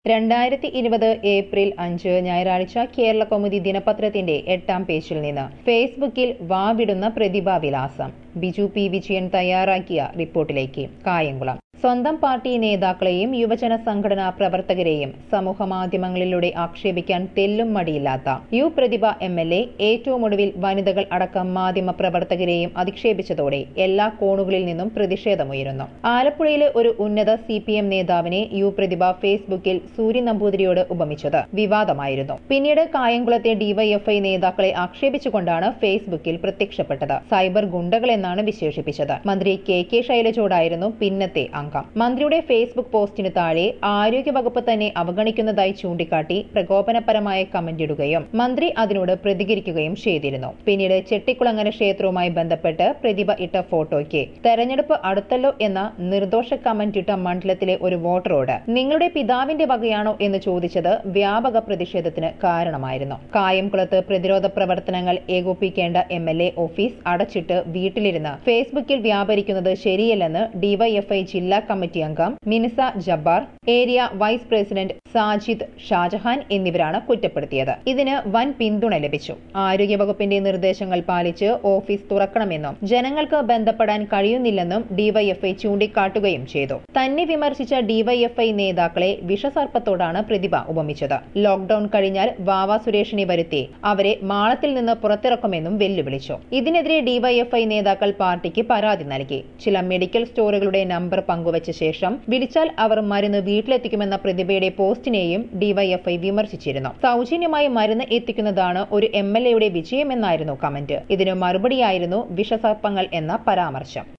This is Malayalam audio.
രണ്ടായിരത്തി ഇരുപത് ഏപ്രിൽ അഞ്ച് ഞായറാഴ്ച കേരള കൗമുദി ദിനപത്രത്തിന്റെ എട്ടാം പേജിൽ നിന്ന് ഫേസ്ബുക്കിൽ വാവിടുന്ന പ്രതിഭാവിലാസം ബിജു പി വിജയൻ തയ്യാറാക്കിയ റിപ്പോർട്ടിലേക്ക് കായംകുളം സ്വന്തം പാർട്ടി നേതാക്കളെയും യുവജന സംഘടനാ പ്രവർത്തകരെയും സമൂഹ മാധ്യമങ്ങളിലൂടെ ആക്ഷേപിക്കാൻ തെല്ലും മടിയില്ലാത്ത U Prathibha M L A ഏറ്റവും ഒടുവിൽ വനിതകൾ അടക്കം മാധ്യമ പ്രവർത്തകരെയും അധിക്ഷേപിച്ചതോടെ എല്ലാ കോണുകളിൽ നിന്നും പ്രതിഷേധമുയരുന്നു ആലപ്പുഴയിലെ ഒരു ഉന്നത സി പി എം നേതാവിനെ യു പ്രതിഭ ഫേസ്ബുക്കിൽ സൂര്യ നമ്പൂതിരിയോട് ഉപമിച്ചത് വിവാദമായിരുന്നു പിന്നീട് കായംകുളത്തെ ഡിവൈഎഫ്ഐ നേതാക്കളെ ആക്ഷേപിച്ചുകൊണ്ടാണ് ഫേസ്ബുക്കിൽ പ്രത്യക്ഷപ്പെട്ടത് സൈബർ ഗുണ്ടകളെന്നാണ് വിശേഷിപ്പിച്ചത് മന്ത്രി കെ കെ ശൈലജോടായിരുന്നു പിന്നത്തെ അംഗം മന്ത്രിയുടെ ഫേസ്ബുക്ക് പോസ്റ്റിന് താഴെ ആരോഗ്യവകുപ്പ് തന്നെ അവഗണിക്കുന്നതായി ചൂണ്ടിക്കാട്ടി പ്രകോപനപരമായ കമന്റ് ഇടുകയും മന്ത്രി അതിനോട് പ്രതികരിക്കുകയും ചെയ്തിരുന്നു പിന്നീട് ചെട്ടിക്കുളങ്ങര ക്ഷേത്രവുമായി ബന്ധപ്പെട്ട് പ്രതിഭ ഇട്ട ഫോട്ടോയ്ക്ക് തെരഞ്ഞെടുപ്പ് അടുത്തല്ലോ എന്ന നിർദോഷ കമന്റ് ഇട്ട മണ്ഡലത്തിലെ ഒരു വോട്ടറോട് നിങ്ങളുടെ പിതാവിന്റെ വകയാണോ എന്ന് ചോദിച്ചത് വ്യാപക പ്രതിഷേധത്തിന് കാരണമായിരുന്നു കായംകുളത്ത് പ്രതിരോധ പ്രവർത്തനങ്ങൾ ഏകോപിക്കേണ്ട എം എൽ എ ഓഫീസ് അടച്ചിട്ട് വീട്ടിലിരുന്ന് ഫേസ്ബുക്കിൽ വ്യാപരിക്കുന്നത് ശരിയല്ലെന്ന് ഡിവൈഎഫ്ഐ ജില്ലാ കമ്മിറ്റി അംഗം Minisa Jabbar area vice president Sajid Shahjahan എന്നിവരാണ് കുറ്റപ്പെടുത്തിയത് ഇതിന് വൻ പിന്തുണ ലഭിച്ചു ആരോഗ്യവകുപ്പിന്റെ നിർദ്ദേശങ്ങൾ പാലിച്ച് ഓഫീസ് തുറക്കണമെന്നും ജനങ്ങൾക്ക് ബന്ധപ്പെടാൻ കഴിയുന്നില്ലെന്നും ഡിവൈഎഫ്ഐ ചൂണ്ടിക്കാട്ടുകയും ചെയ്തു തന്നെ വിമർശിച്ച ഡിവൈഎഫ്ഐ നേതാക്കളെ വിഷസർപ്പത്തോടാണ് പ്രതിഭ ഉപമിച്ചത് ലോക്ഡൌൺ കഴിഞ്ഞാൽ വാവ സുരേഷിനെ വരുത്തി അവരെ മാളത്തിൽ നിന്ന് പുറത്തിറക്കുമെന്നും വെല്ലുവിളിച്ചു ഇതിനെതിരെ ഡിവൈഎഫ്ഐ നേതാക്കൾ പാർട്ടിക്ക് പരാതി നൽകി ചില മെഡിക്കൽ സ്റ്റോറുകളുടെ നമ്പർ പങ്കുവച്ച ശേഷം വിളിച്ചാൽ അവർ മരുന്ന് വീട്ടിലെത്തിക്കുമെന്ന പ്രതിഭയുടെ പോസ്റ്റിനെയും ഡിവൈഎഫ്ഐ വിമർശിച്ചിരുന്നു സൗജന്യമായി മരുന്ന് എത്തിക്കുന്നതാണ് ഒരു എം എൽ എയുടെ വിജയമെന്നായിരുന്നു കമന്റ് ഇതിനു മറുപടിയായിരുന്നു വിഷസർപ്പങ്ങൾ എന്ന പരാമർശം